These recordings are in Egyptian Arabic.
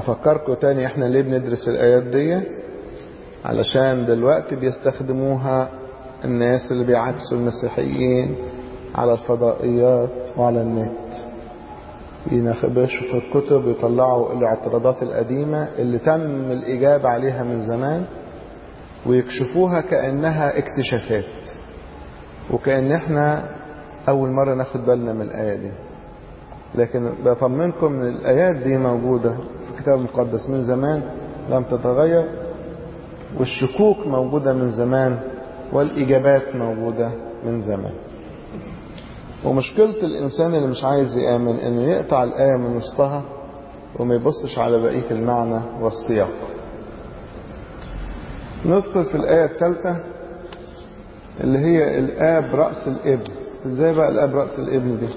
أفكركم تاني إحنا ليه بندرس الآيات دي علشان دلوقتي بيستخدموها الناس اللي بيعكسوا المسيحيين على الفضائيات وعلى النت ينخبشوا في الكتب يطلعوا الاعتراضات القديمة اللي تم الإجابة عليها من زمان ويكشفوها كأنها اكتشافات وكأن احنا أول مرة ناخد بالنا من الآية دي لكن بطمنكم ان الآيات دي موجودة في الكتاب المقدس من زمان لم تتغير والشكوك موجودة من زمان والإجابات موجودة من زمان ومشكلة الإنسان اللي مش عايز يآمن إنه يقطع الآية من وسطها وما يبصش على بقية المعنى والسياق ندخل في الآية الثالثة اللي هي الآب رأس الابن إزاي بقى الآب رأس الابن دي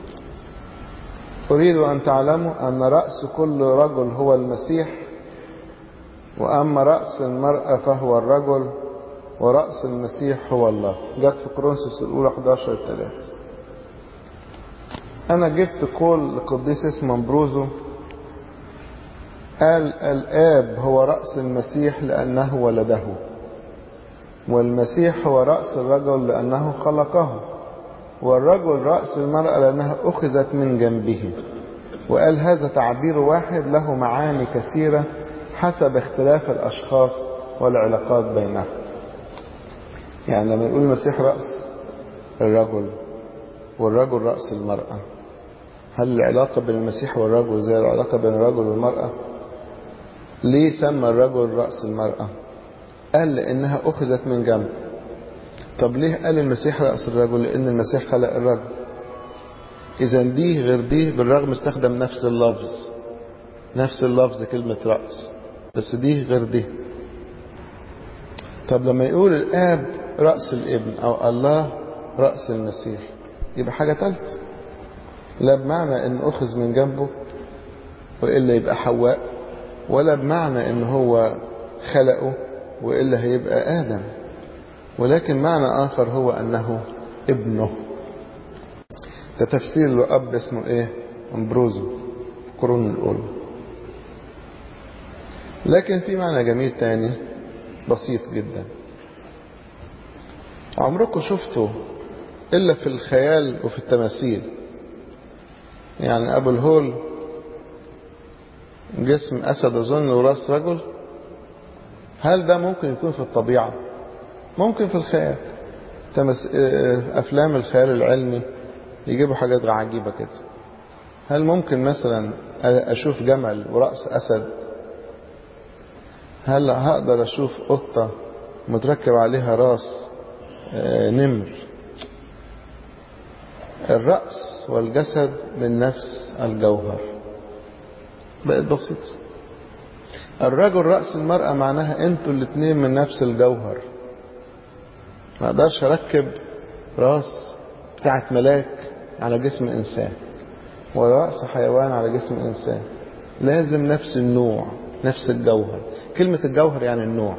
أريد أن تعلموا أن رأس كل رجل هو المسيح وأما رأس المرأة فهو الرجل ورأس المسيح هو الله جت في كورنثوس الأولى 11 3 أنا جبت قول لقديس اسمه امبروزو قال الآب هو رأس المسيح لأنه ولده والمسيح هو رأس الرجل لأنه خلقه والرجل رأس المرأة لأنها أخذت من جنبه وقال هذا تعبير واحد له معاني كثيرة حسب اختلاف الأشخاص والعلاقات بينهم يعني لما يقول المسيح رأس الرجل والرجل رأس المرأة هل العلاقة بين المسيح والرجل زي العلاقة بين الرجل والمرأة ليه سمى الرجل رأس المرأة قال لأنها أخذت من جنب طب ليه قال المسيح رأس الرجل لأن المسيح خلق الرجل إذا دي غير دي بالرغم استخدم نفس اللفظ نفس اللفظ كلمة رأس بس دي غير دي طب لما يقول الآب رأس الابن أو الله رأس المسيح يبقى حاجة تالتة لا بمعنى ان اخذ من جنبه وإلا يبقى حواء ولا بمعنى ان هو خلقه وإلا هيبقى آدم ولكن معنى آخر هو أنه ابنه ده تفسير لأب اسمه ايه امبروزو القرون الأولى لكن في معنى جميل تاني بسيط جدا عمركم شفتوا إلا في الخيال وفي التماثيل يعني أبو الهول جسم أسد أظن وراس رجل هل ده ممكن يكون في الطبيعة ممكن في الخيال تمس... أفلام الخيال العلمي يجيبوا حاجات عجيبة كده هل ممكن مثلا أشوف جمل ورأس أسد هل هقدر أشوف قطة متركب عليها راس نمر الرأس والجسد من نفس الجوهر بقت بسيط الرجل رأس المرأة معناها انتوا الاتنين من نفس الجوهر ما اقدرش اركب راس بتاعت ملاك على جسم انسان ورأس حيوان على جسم انسان لازم نفس النوع نفس الجوهر كلمة الجوهر يعني النوع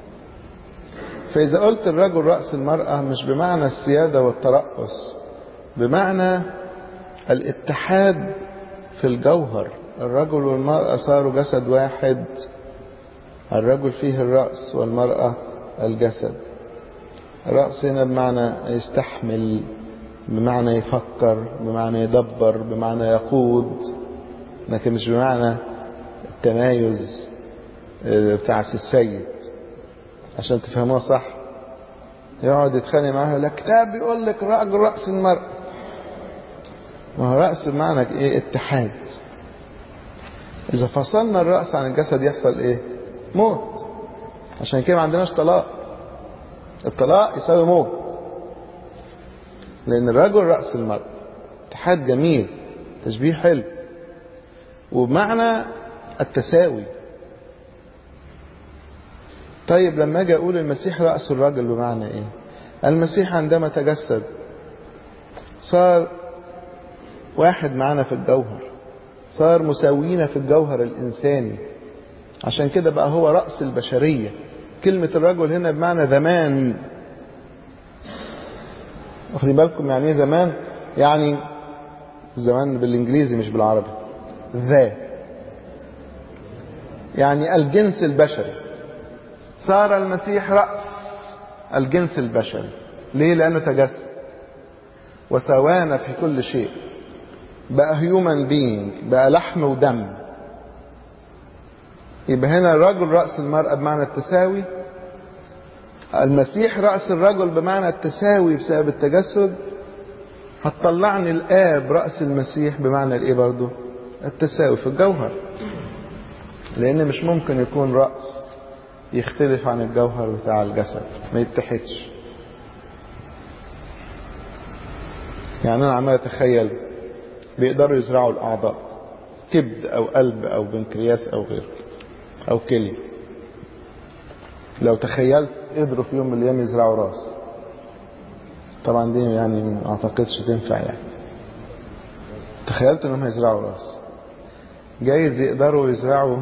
فإذا قلت الرجل رأس المرأة مش بمعنى السيادة والترأس بمعنى الاتحاد في الجوهر الرجل والمرأة صاروا جسد واحد الرجل فيه الرأس والمرأة الجسد الرأس هنا بمعنى يستحمل بمعنى يفكر بمعنى يدبر بمعنى يقود لكن مش بمعنى التمايز بتاع السيد عشان تفهموها صح يقعد يتخانق معاها لا كتاب بيقول لك راجل رأس المرأة ما هو رأس بمعنى ايه اتحاد إذا فصلنا الرأس عن الجسد يحصل إيه؟ موت عشان كده ما عندناش طلاق الطلاق يساوي موت لأن الرجل رأس المرأة اتحاد جميل تشبيه حلو وبمعنى التساوي طيب لما اجي اقول المسيح رأس الرجل بمعنى ايه المسيح عندما تجسد صار واحد معنا في الجوهر صار مساوينا في الجوهر الإنساني عشان كده بقى هو رأس البشرية كلمة الرجل هنا بمعنى زمان واخدين بالكم يعني ايه زمان يعني زمان بالانجليزي مش بالعربي ذا يعني الجنس البشري صار المسيح رأس الجنس البشري ليه لأنه تجسد وسوانا في كل شيء بقى هيومن بينج بقى لحم ودم يبقى هنا الرجل رأس المرأة بمعنى التساوي المسيح رأس الرجل بمعنى التساوي بسبب التجسد هتطلعني الآب رأس المسيح بمعنى الإيه برضه التساوي في الجوهر لأن مش ممكن يكون رأس يختلف عن الجوهر بتاع الجسد ما يتحدش يعني أنا عمال أتخيل بيقدروا يزرعوا الأعضاء كبد أو قلب أو بنكرياس أو غيره أو كلي لو تخيلت قدروا في يوم من الأيام يزرعوا راس طبعا دي يعني ما أعتقدش تنفع يعني تخيلت إنهم هيزرعوا راس جايز يقدروا يزرعوا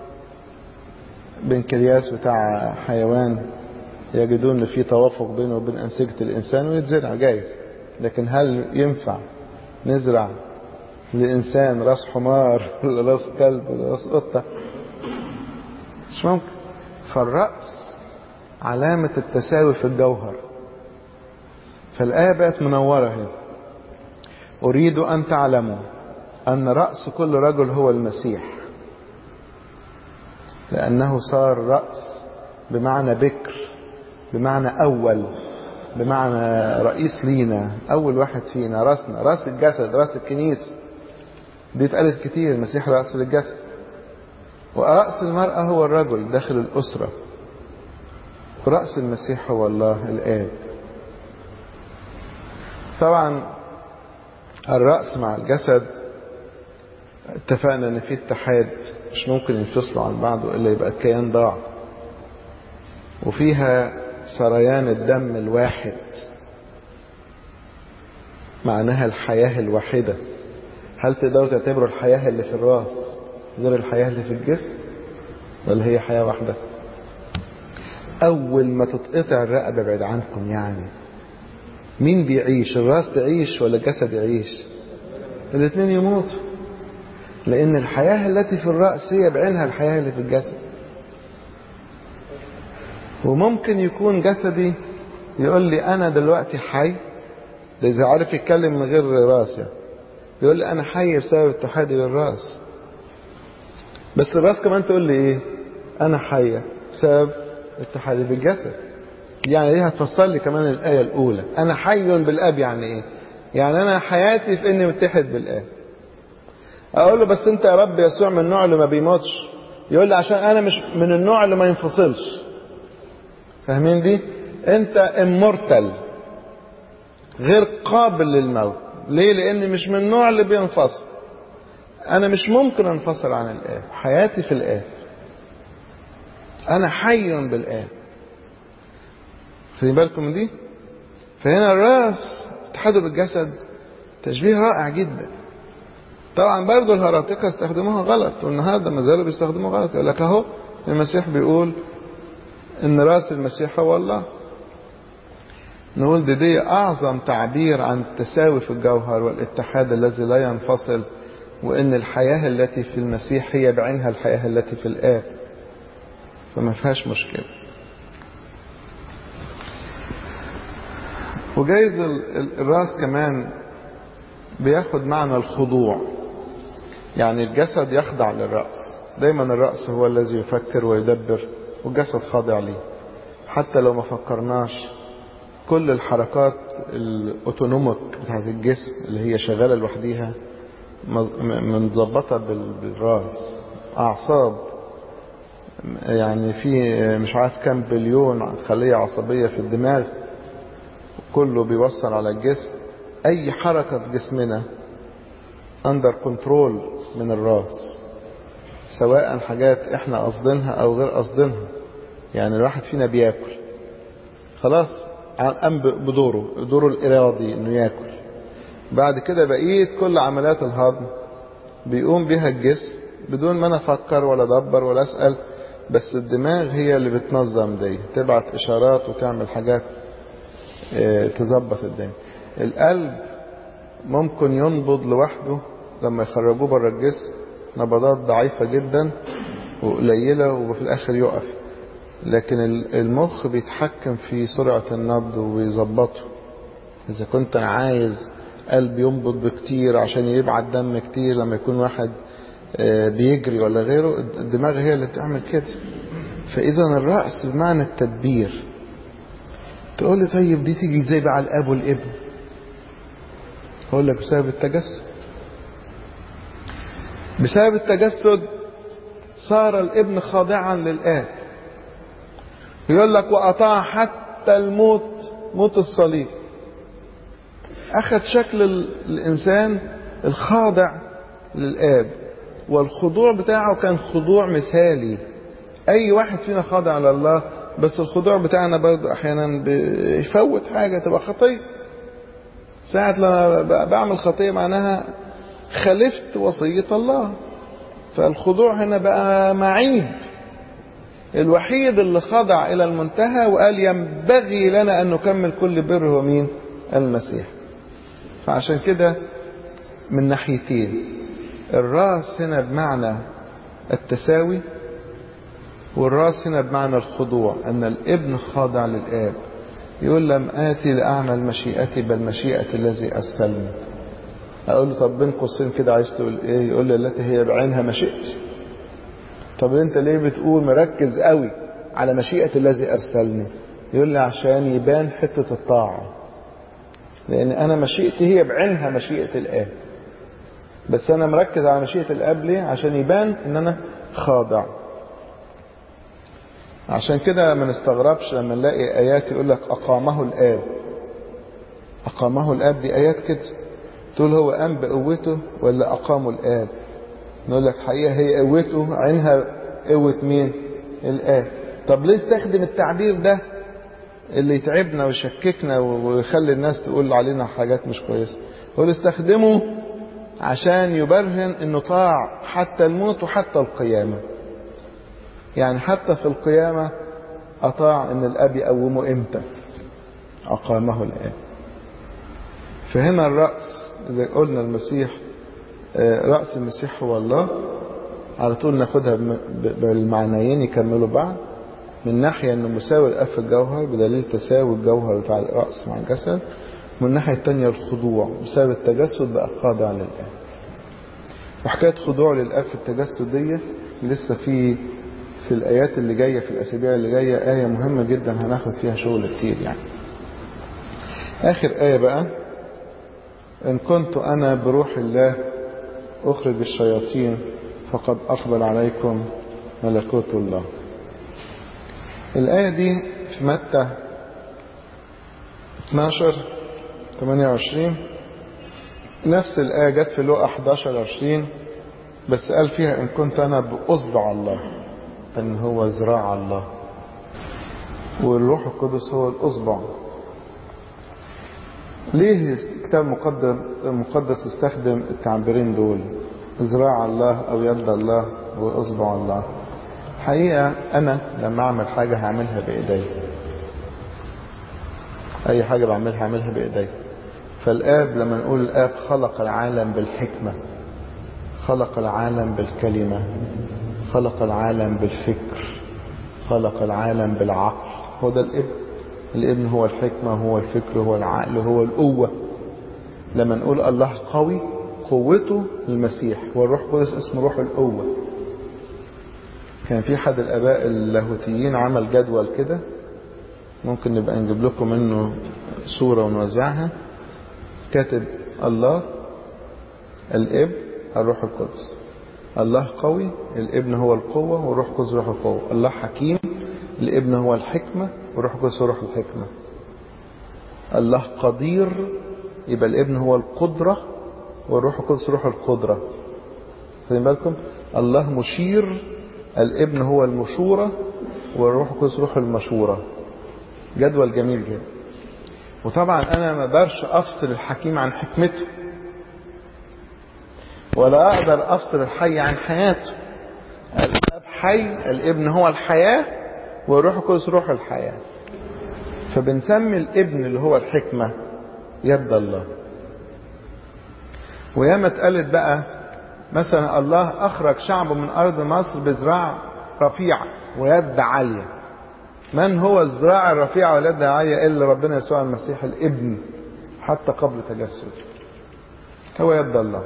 بنكرياس بتاع حيوان يجدون ان في توافق بينه وبين انسجه الانسان ويتزرع جايز لكن هل ينفع نزرع لانسان راس حمار ولا راس كلب ولا راس قطه مش ممكن فالراس علامه التساوي في الجوهر فالايه بقت منوره هنا اريد ان تعلموا ان راس كل رجل هو المسيح لأنه صار رأس بمعنى بكر بمعنى أول بمعنى رئيس لينا أول واحد فينا رأسنا رأس الجسد رأس الكنيسة دي اتقالت كتير المسيح رأس للجسد ورأس المرأة هو الرجل داخل الأسرة ورأس المسيح هو الله الآب طبعا الرأس مع الجسد اتفقنا ان في اتحاد مش ممكن ينفصلوا عن بعض والا يبقى الكيان ضاع وفيها سريان الدم الواحد معناها الحياة الواحدة هل تقدروا تعتبروا الحياة اللي في الراس غير الحياة اللي في الجسم ولا هي حياة واحدة أول ما تتقطع الرقبة بعد عنكم يعني مين بيعيش الراس تعيش ولا الجسد يعيش الاثنين يموتوا لأن الحياة التي في الرأس هي بعينها الحياة اللي في الجسد وممكن يكون جسدي يقول لي أنا دلوقتي حي ده إذا عارف يتكلم من غير راس يعني يقول لي أنا حي بسبب اتحادي بالراس بس الراس كمان تقول لي إيه أنا حية بسبب اتحادي بالجسد يعني دي هتفسر لي كمان الآية الأولى أنا حي بالآب يعني إيه يعني أنا حياتي في إني متحد بالآب اقول له بس انت يا رب يسوع من النوع اللي ما بيموتش يقول لي عشان انا مش من النوع اللي ما ينفصلش فاهمين دي انت امورتال غير قابل للموت ليه لاني مش من النوع اللي بينفصل انا مش ممكن انفصل عن الاب حياتي في الاب انا حي بالاب خدين بالكم من دي فهنا الراس اتحاده بالجسد تشبيه رائع جدا طبعا برضه الهراطقة استخدموها غلط والنهارده ما زالوا بيستخدموها غلط يقول لك اهو المسيح بيقول ان راس المسيح هو الله نقول دي, دي اعظم تعبير عن التساوي في الجوهر والاتحاد الذي لا ينفصل وان الحياة التي في المسيح هي بعينها الحياة التي في الاب فما فيهاش مشكلة وجايز الراس كمان بياخد معنى الخضوع يعني الجسد يخضع للرأس دايما الرأس هو الذي يفكر ويدبر والجسد خاضع ليه حتى لو ما فكرناش كل الحركات الاوتونوميك بتاعت الجسم اللي هي شغالة لوحديها متظبطة بالراس أعصاب يعني في مش عارف كام بليون خلية عصبية في الدماغ كله بيوصل على الجسم أي حركة في جسمنا اندر كنترول من الراس سواء حاجات احنا قصدينها او غير قصدينها يعني الواحد فينا بياكل خلاص قام بدوره دوره الارادي انه ياكل بعد كده بقيت كل عمليات الهضم بيقوم بها الجسم بدون ما انا افكر ولا ادبر ولا اسال بس الدماغ هي اللي بتنظم دي تبعت اشارات وتعمل حاجات اه تظبط الدنيا القلب ممكن ينبض لوحده لما يخرجوه بره الجسم نبضات ضعيفة جدا وقليلة وفي الآخر يقف لكن المخ بيتحكم في سرعة النبض ويظبطه إذا كنت عايز قلب ينبض بكتير عشان يبعت دم كتير لما يكون واحد بيجري ولا غيره الدماغ هي اللي بتعمل كده فإذا الرأس بمعنى التدبير تقول لي طيب دي تيجي ازاي بقى على الأب والابن أقول لك بسبب التجسد بسبب التجسد صار الابن خاضعا للآب يقول لك وأطاع حتى الموت موت الصليب أخذ شكل الإنسان الخاضع للآب والخضوع بتاعه كان خضوع مثالي أي واحد فينا خاضع لله بس الخضوع بتاعنا برضه أحيانا بيفوت حاجة تبقى خطية ساعة لما بعمل خطية معناها خالفت وصية الله فالخضوع هنا بقى معيب الوحيد اللي خضع إلى المنتهى وقال ينبغي لنا أن نكمل كل بر هو مين المسيح فعشان كده من ناحيتين الراس هنا بمعنى التساوي والراس هنا بمعنى الخضوع أن الابن خاضع للآب يقول لم آتي لأعمل مشيئتي بل مشيئة الذي أرسلني أقول له طب بين قوسين كده عايز تقول إيه يقول لي التي هي بعينها مشيئتي طب أنت ليه بتقول مركز قوي على مشيئة الذي أرسلني يقول لي عشان يبان حتة الطاعة لأن أنا مشيئتي هي بعينها مشيئة الآب بس أنا مركز على مشيئة الآب ليه عشان يبان إن أنا خاضع عشان كده ما نستغربش لما نلاقي آيات يقول لك أقامه الآب أقامه الآب دي آيات كده تقول هو قام بقوته ولا أقامه الآب نقول لك حقيقة هي قوته عينها قوة مين الآب طب ليه استخدم التعبير ده اللي يتعبنا ويشككنا ويخلي الناس تقول علينا حاجات مش كويسة هو استخدمه عشان يبرهن انه طاع حتى الموت وحتى القيامة يعني حتى في القيامة أطاع ان الأب يقومه امتى أقامه الآب فهنا الرأس إذا قلنا المسيح رأس المسيح هو الله على طول ناخدها بالمعنيين يكملوا بعض من ناحية أنه مساوي الأب في الجوهر بدليل تساوي الجوهر بتاع الرأس مع الجسد ومن الناحية التانية الخضوع بسبب التجسد بقى خاضع للآب وحكاية خضوع للآب في التجسد دي لسه في في الآيات اللي جاية في الأسابيع اللي جاية آية مهمة جدا هناخد فيها شغل كتير يعني آخر آية بقى إن كنت أنا بروح الله أخرج الشياطين فقد أقبل عليكم ملكوت الله الآية دي في متى 12 28 نفس الآية جت في لقا 11 20 بس قال فيها إن كنت أنا بأصبع الله أن هو ذراع الله والروح القدس هو الأصبع ليه الكتاب المقدس المقدس استخدم التعبيرين دول ذراع الله أو يد الله وإصبع الله حقيقة أنا لما أعمل حاجة هعملها بإيدي أي حاجة بعملها هعملها بإيدي فالآب لما نقول الآب خلق العالم بالحكمة خلق العالم بالكلمة خلق العالم بالفكر خلق العالم بالعقل هو ده الابن الابن هو الحكمة هو الفكر هو العقل هو القوة لما نقول الله قوي قوته المسيح والروح القدس اسمه روح القوة كان في حد الآباء اللاهوتيين عمل جدول كده ممكن نبقى نجيب لكم منه صورة ونوزعها كاتب الله الاب الروح القدس الله قوي الابن هو القوة والروح القدس روح القوة الله حكيم الابن هو الحكمة والروح القدس هو روح الحكمة الله قدير يبقى الابن هو القدرة والروح القدس روح القدرة خدين بالكم الله مشير الابن هو المشورة والروح القدس روح المشورة جدول جميل جدا وطبعا انا ما اقدرش افصل الحكيم عن حكمته ولا اقدر افصل الحي عن حياته الاب حي الابن هو الحياة والروح القدس روح الحياة فبنسمي الابن اللي هو الحكمة يد الله وياما اتقالت بقى مثلا الله اخرج شعبه من ارض مصر بذراع رفيعة ويد عالية من هو الذراع الرفيعة واليد العالية إلا ربنا يسوع المسيح الابن حتى قبل تجسده هو يد الله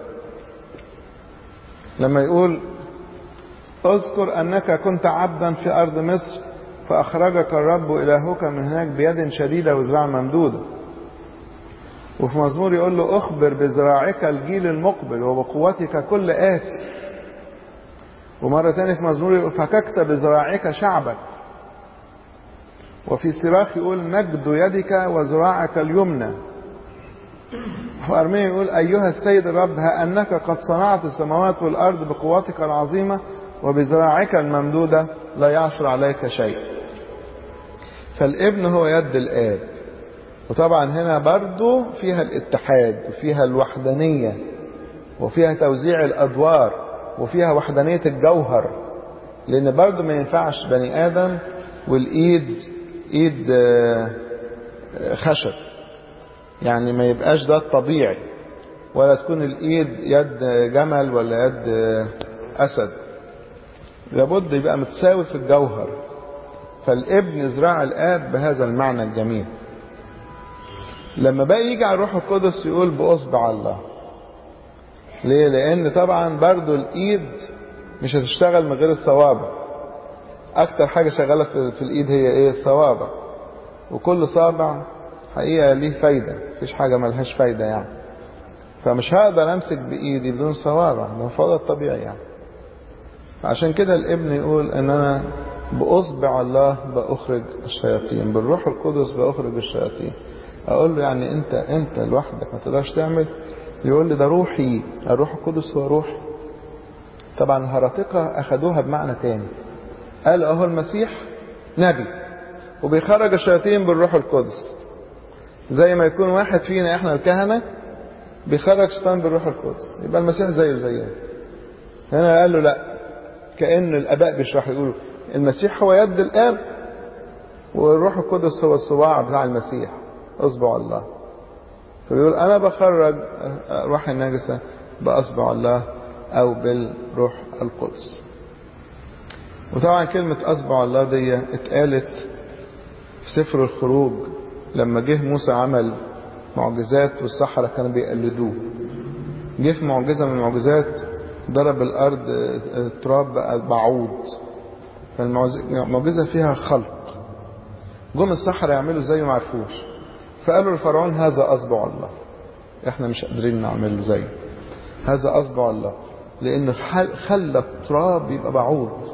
لما يقول اذكر أنك كنت عبدا في أرض مصر فأخرجك الرب إلهك من هناك بيد شديدة وذراع ممدودة وفي مزمور يقول له اخبر بذراعك الجيل المقبل وبقوتك كل آتي ومرة تانية في مزمور يقول فككت بذراعك شعبك وفي صراخ يقول مجد يدك وذراعك اليمنى في أرمية يقول أيها السيد الرب ها أنك قد صنعت السماوات والأرض بقوتك العظيمة وبذراعك الممدودة لا يعصر عليك شيء فالابن هو يد الآب وطبعا هنا برضو فيها الاتحاد وفيها الوحدانية وفيها توزيع الأدوار وفيها وحدانية الجوهر لأن برضو ما ينفعش بني آدم والإيد إيد خشب يعني ما يبقاش ده الطبيعي ولا تكون الإيد يد جمل ولا يد أسد لابد يبقى متساوي في الجوهر فالابن ذراع الآب بهذا المعنى الجميل لما بقى يجي على الروح القدس يقول بأصبع الله ليه لأن طبعا برضو الإيد مش هتشتغل من غير الصوابع أكتر حاجة شغالة في الإيد هي إيه الصوابع وكل صابع حقيقة ليه فايدة مفيش حاجة ملهاش فايدة يعني فمش هقدر أمسك بإيدي بدون صوابع ده فضل الطبيعي يعني عشان كده الابن يقول ان انا باصبع الله باخرج الشياطين بالروح القدس باخرج الشياطين اقول له يعني انت انت لوحدك ما تقدرش تعمل يقول لي ده روحي الروح القدس هو روحي طبعا الهرطقة اخدوها بمعنى تاني قال اهو المسيح نبي وبيخرج الشياطين بالروح القدس زي ما يكون واحد فينا احنا الكهنة بيخرج شيطان بالروح القدس يبقى المسيح زيه زينا هنا قال له لا كأن الآباء بيشرحوا يقولوا المسيح هو يد الآب والروح القدس هو الصباع بتاع المسيح أصبع الله فيقول أنا بخرج روح النجسة بأصبع الله أو بالروح القدس وطبعا كلمة أصبع الله دي اتقالت في سفر الخروج لما جه موسى عمل معجزات والسحرة كانوا بيقلدوه جه في معجزة من المعجزات ضرب الأرض تراب بقى بعوض فالمعجزة فيها خلق جم السحرة يعملوا زيه ما عرفوش فقالوا لفرعون هذا أصبع الله احنا مش قادرين نعمله زيه هذا أصبع الله لأنه خلى التراب يبقى بعوض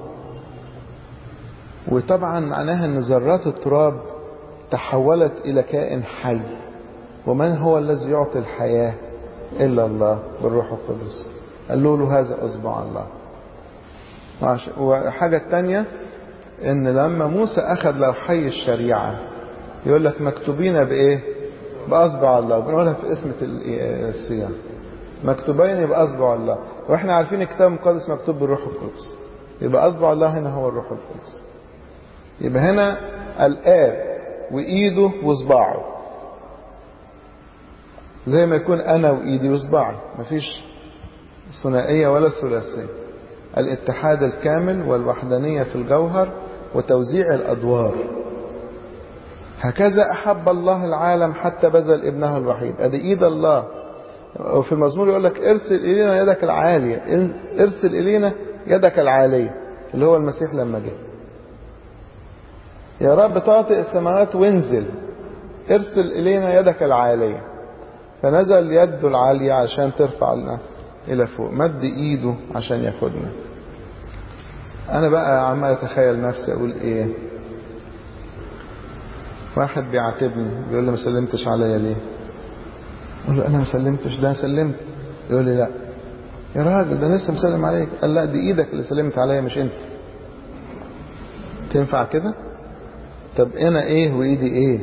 وطبعا معناها ان ذرات التراب تحولت إلى كائن حي ومن هو الذي يعطي الحياة إلا الله بالروح القدس قالوا له هذا أصبع الله وحاجة تانية ان لما موسى اخذ لوحي الشريعة يقول لك مكتوبين بايه باصبع الله بنقولها في اسمة الصيام مكتوبين باصبع الله واحنا عارفين الكتاب المقدس مكتوب بالروح القدس يبقى اصبع الله هنا هو الروح القدس يبقى هنا الاب وايده وصباعه زي ما يكون انا وايدي وصباعي مفيش ثنائية ولا ثلاثية الاتحاد الكامل والوحدانية في الجوهر وتوزيع الأدوار هكذا أحب الله العالم حتى بذل ابنه الوحيد أدي إيد الله وفي المزمور يقول لك ارسل إلينا يدك العالية ارسل إلينا يدك العالية اللي هو المسيح لما جه يا رب طاطئ السماوات وانزل ارسل إلينا يدك العالية فنزل يده العالية عشان ترفع لنا إلى فوق مد إيده عشان ياخدنا أنا بقى عمال أتخيل نفسي أقول إيه واحد بيعاتبني بيقول لي ما سلمتش عليا ليه أقول له أنا ما سلمتش ده سلمت يقول لي لا يا راجل ده لسه مسلم عليك قال لا دي إيدك اللي سلمت عليا مش أنت تنفع كده طب أنا إيه وإيدي إيه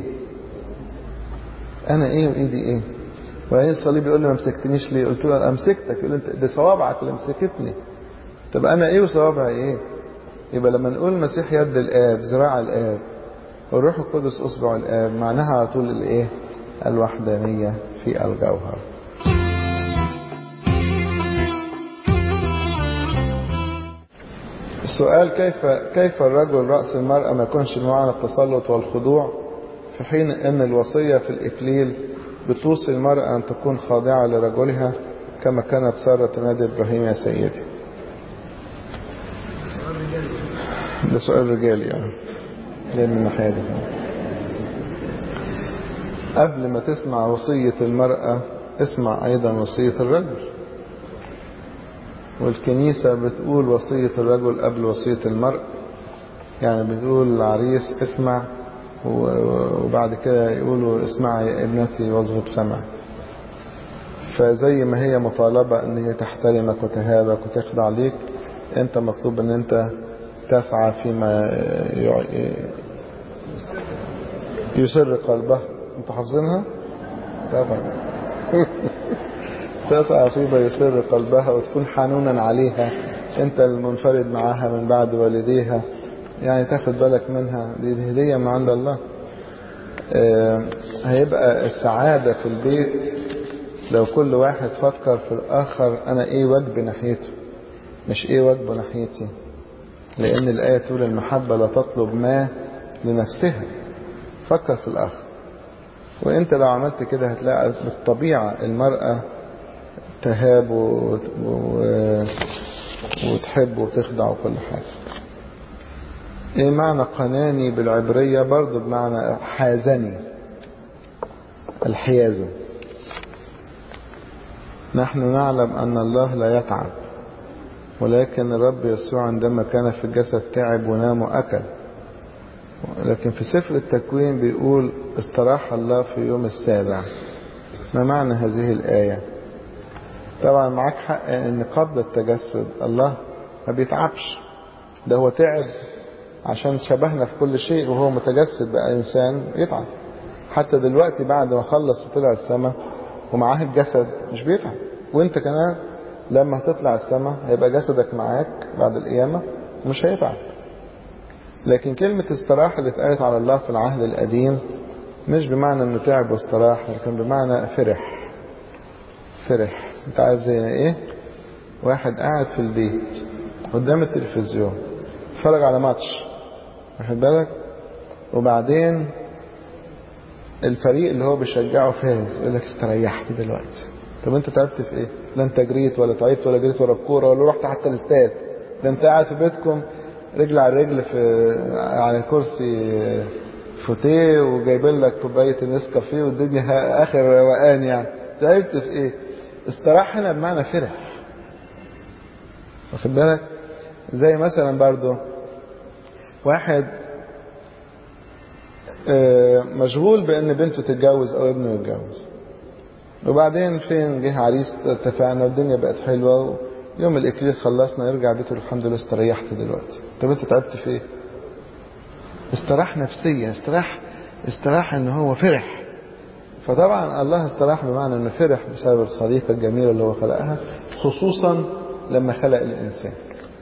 أنا إيه وإيدي إيه وبعدين الصليب يقول لي ما مسكتنيش ليه قلت له امسكتك يقول لي انت دي صوابعك اللي مسكتني طب انا ايه وصوابعي ايه يبقى لما نقول المسيح يد الاب ذراع الاب والروح القدس اصبع الاب معناها على طول الايه الوحدانيه في الجوهر سؤال كيف كيف الرجل رأس المرأة ما يكونش بمعنى التسلط والخضوع في حين أن الوصية في الإكليل بتوصي المرأة أن تكون خاضعة لرجلها كما كانت سارة تنادي إبراهيم يا سيدي ده سؤال رجالي يعني جاي من الناحية دي قبل ما تسمع وصية المرأة اسمع أيضا وصية الرجل والكنيسة بتقول وصية الرجل قبل وصية المرأة يعني بتقول العريس اسمع وبعد كده يقولوا اسمعي يا ابنتي واصغب سمع فزي ما هي مطالبة ان هي تحترمك وتهابك وتخضع ليك انت مطلوب ان انت تسعى فيما يسر قلبها انتوا حافظينها طبعا تسعى فيما يسر قلبها وتكون حنونا عليها انت المنفرد معاها من بعد والديها يعني تاخد بالك منها دي هدية من عند الله اه هيبقى السعادة في البيت لو كل واحد فكر في الآخر أنا إيه واجبي ناحيته مش إيه واجبه ناحيتي لأن الآية تقول المحبة لا تطلب ما لنفسها فكر في الآخر وانت لو عملت كده هتلاقي بالطبيعة المرأة تهاب و... و... وتحب وتخضع وكل حاجة ايه معنى قناني بالعبرية برضو بمعنى حازني الحيازة نحن نعلم أن الله لا يتعب ولكن الرب يسوع عندما كان في الجسد تعب ونام وأكل لكن في سفر التكوين بيقول استراح الله في يوم السابع ما معنى هذه الآية طبعا معاك حق ان قبل التجسد الله ما بيتعبش ده هو تعب عشان شبهنا في كل شيء وهو متجسد بقى إنسان يتعب حتى دلوقتي بعد ما خلص وطلع السماء ومعاه الجسد مش بيتعب وانت كمان لما هتطلع السماء هيبقى جسدك معاك بعد القيامة مش هيتعب لكن كلمة استراح اللي اتقالت على الله في العهد القديم مش بمعنى انه تعب واستراح لكن بمعنى فرح فرح انت عارف زي ايه واحد قاعد في البيت قدام التلفزيون اتفرج على ماتش واخد بالك وبعدين الفريق اللي هو بيشجعه فاز يقول لك استريحت دلوقتي طب انت تعبت في ايه لا انت جريت ولا تعبت ولا جريت ورا الكوره ولا رحت حتى الاستاد ده انت قاعد في بيتكم رجل على رجل في على كرسي فوتيه وجايبين لك كوبايه نسكافيه والدنيا اخر روقان يعني تعبت في ايه استراح هنا بمعنى فرح واخد بالك زي مثلا برضو واحد مشغول بان بنته تتجوز او ابنه يتجوز وبعدين فين جه عريس اتفقنا والدنيا بقت حلوه يوم الاكليل خلصنا يرجع بيته الحمد لله استريحت دلوقتي طب انت تعبت في ايه استراح نفسيا استراح استراح ان هو فرح فطبعا الله استراح بمعنى انه فرح بسبب الخليقه الجميله اللي هو خلقها خصوصا لما خلق الانسان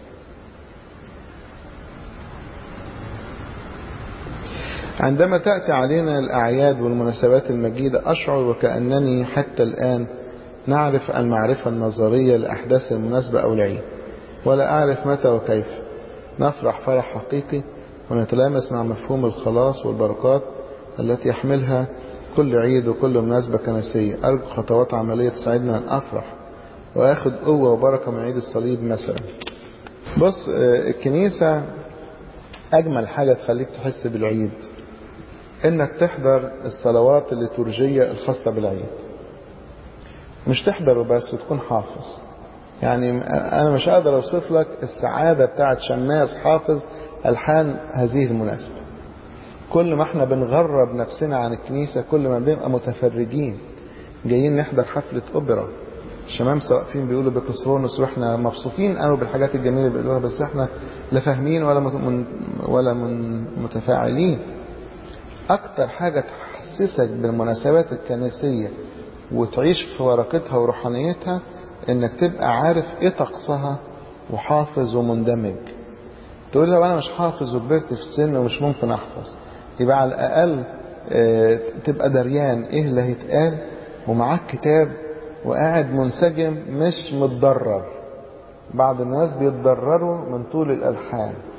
عندما تأتي علينا الأعياد والمناسبات المجيدة أشعر وكأنني حتى الآن نعرف المعرفة النظرية لأحداث المناسبة أو العيد ولا أعرف متى وكيف نفرح فرح حقيقي ونتلامس مع مفهوم الخلاص والبركات التي يحملها كل عيد وكل مناسبة كنسية أرجو خطوات عملية تساعدنا أن أفرح وأخذ قوة وبركة من عيد الصليب مثلا بص الكنيسة أجمل حاجة تخليك تحس بالعيد إنك تحضر الصلوات الليتورجية الخاصة بالعيد مش تحضر بس وتكون حافظ يعني أنا مش قادر أوصف لك السعادة بتاعت شماس حافظ ألحان هذه المناسبة كل ما احنا بنغرب نفسنا عن الكنيسة كل ما بنبقى متفرجين جايين نحضر حفلة أوبرا الشمامسة واقفين بيقولوا بكسرونس واحنا مبسوطين قوي بالحاجات الجميلة اللي بيقولوها بس احنا لا فاهمين ولا من ولا من متفاعلين أكتر حاجة تحسسك بالمناسبات الكنسية وتعيش في ورقتها وروحانيتها انك تبقى عارف ايه طقسها وحافظ ومندمج تقول لو انا مش حافظ وكبرت في السن ومش ممكن احفظ يبقى على الاقل اه تبقى دريان ايه اللي هيتقال ومعاك كتاب وقاعد منسجم مش متضرر بعض الناس بيتضرروا من طول الألحان